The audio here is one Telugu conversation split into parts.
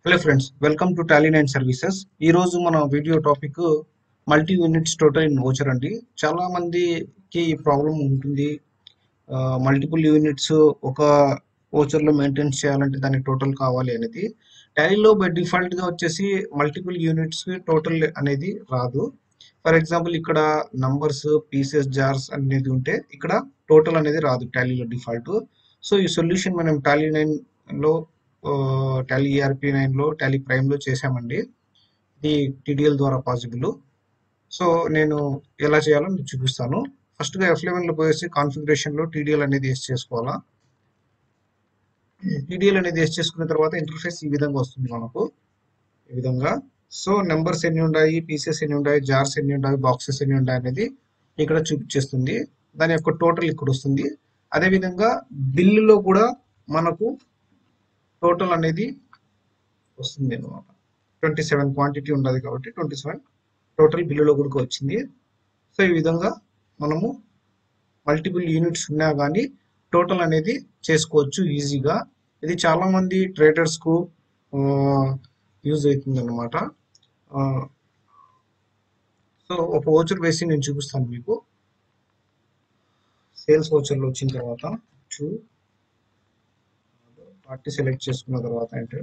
hello friends welcome to Tally nine services ఈ రోజు మన video topic multi units total in voucher అండి చాలా మందికి ఈ ప్రాబ్లం ఉంటుంది మల్టిపుల్ యూనిట్స్ ఒక ఓచర్ లో మెయింటైన్ చేయాలంటే దానికి టోటల్ కావాలి అనేది టాలీలో బై డిఫాల్ట్ గా వచ్చేసి మల్టిపుల్ యూనిట్స్ టోటల్ అనేది రాదు ఫర్ ఎగ్జాంపుల్ ఇక్కడ నంబర్స్ పీసెస్ జార్స్ అనేది ఉంటే ఇక్కడ టోటల్ అనేది రాదు టాలీలో డిఫాల్ట్ సో ఈ సొల్యూషన్ మనం టాలీ నైన్ లో టాలీ ఈఆర్పి నైన్ లో టాలీ ప్రైమ్ లో చేసామండి ఇది టీడీఎల్ ద్వారా పాసిబుల్ సో నేను ఎలా చేయాలో మీకు చూపిస్తాను ఫస్ట్ గా ఎఫ్ లెవెన్ లో పోయేసి కాన్ఫిగరేషన్ లో టీడీఎల్ అనేది వేసి చేసుకోవాలా టీడీఎల్ అనేది వేసి చేసుకున్న తర్వాత ఇంటర్ఫేస్ ఈ విధంగా వస్తుంది మనకు ఈ విధంగా సో నెంబర్స్ ఎన్ని ఉన్నాయి పీసెస్ ఎన్ని ఉన్నాయి జార్స్ ఎన్ని ఉన్నాయి బాక్సెస్ ఎన్ని ఉన్నాయి అనేది ఇక్కడ చూపించేస్తుంది దాని యొక్క టోటల్ ఇక్కడ వస్తుంది అదే విధంగా బిల్లులో కూడా మనకు టోటల్ అనేది వస్తుంది అనమాట ట్వంటీ సెవెన్ క్వాంటిటీ ఉండదు కాబట్టి ట్వంటీ సెవెన్ టోటల్ బిల్లులో కూడా వచ్చింది సో ఈ విధంగా మనము మల్టిపుల్ యూనిట్స్ ఉన్నా కానీ టోటల్ అనేది చేసుకోవచ్చు ఈజీగా ఇది చాలా మంది ట్రేడర్స్ కు యూజ్ అవుతుంది అనమాట సో ఒక ఓచర్ వేసి నేను చూపిస్తాను మీకు సేల్స్ ఓచర్లో వచ్చిన తర్వాత చూ పార్టీ సెలెక్ట్ చేసుకున్న తర్వాత అంటే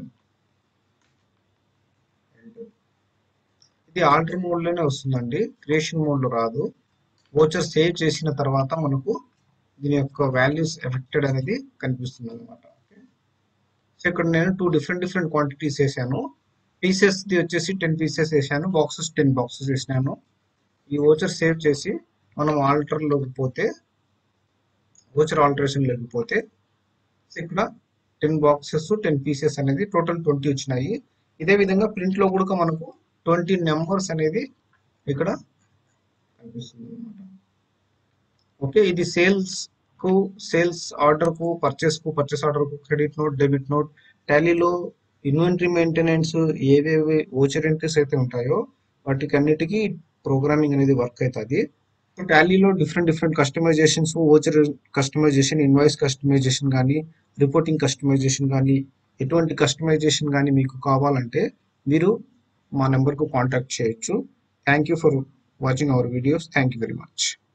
ఇది ఆల్టర్ మోడ్ లోనే వస్తుందండి క్రియేషన్ మోడ్ లో రాదు ఓచర్ సేవ్ చేసిన తర్వాత మనకు దీని యొక్క వాల్యూస్ ఎఫెక్టెడ్ అనేది కనిపిస్తుంది అనమాట సో ఇక్కడ నేను టూ డిఫరెంట్ డిఫరెంట్ క్వాంటిటీస్ వేసాను పీసెస్ ది వచ్చేసి టెన్ పీసెస్ వేసాను బాక్సెస్ టెన్ బాక్సెస్ వేసినాను ఈ ఓచర్ సేవ్ చేసి మనం ఆల్టర్లోకి పోతే ఓచర్ ఆల్టరేషన్ లోకి పోతే ఇక్కడ టెన్ బాక్సెస్ టెన్ పీసెస్ అనేది టోటల్ ట్వంటీ వచ్చినాయి ఇదే విధంగా ప్రింట్ లో కూడా మనకు ట్వంటీ నెంబర్స్ అనేది ఇక్కడ కనిపిస్తుంది అనమాట ఓకే ఇది సేల్స్ కు సేల్స్ ఆర్డర్ కు పర్చేస్ కు పర్చేస్ ఆర్డర్ కు క్రెడిట్ నోట్ డెబిట్ నోట్ టాలీలో ఇన్వెంటరీ మెయింటెనెన్స్ ఏవేవి ఓచర్ ఎంట్రీస్ అయితే ఉంటాయో వాటికి అన్నిటికీ ప్రోగ్రామింగ్ అనేది వర్క్ అవుతుంది టాలీలో different different customisations voucher customisation invoice customisation కానీ రిపోర్టింగ్ కస్టమైజేషన్ కానీ ఎటువంటి కస్టమైజేషన్ కానీ మీకు కావాలంటే మీరు మా నెంబర్కు కాంటాక్ట్ చేయొచ్చు thank you for watching our videos thank you very much